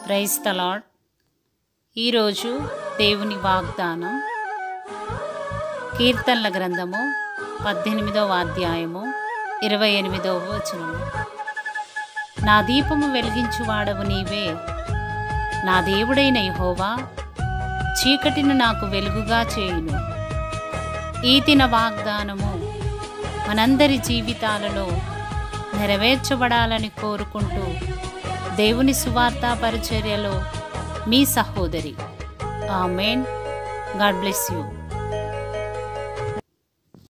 praise తలాడ్ ఈరోజు దేవుని వాగ్దానం కీర్తనల గ్రంథము పద్దెనిమిదవ అధ్యాయము ఇరవై ఎనిమిదవ వచనము నా దీపము వెలిగించువాడవు నీవే నా దేవుడైన యెహోవా చీకటిని నాకు వెలుగుగా చేయును ఈ దిన వాగ్దానము మనందరి జీవితాలలో నెరవేర్చబడాలని కోరుకుంటూ దేవుని సువార్తా పరిచర్యలో మీ సహోదరి ఆమెన్ గాడ్ బ్లెస్ యూ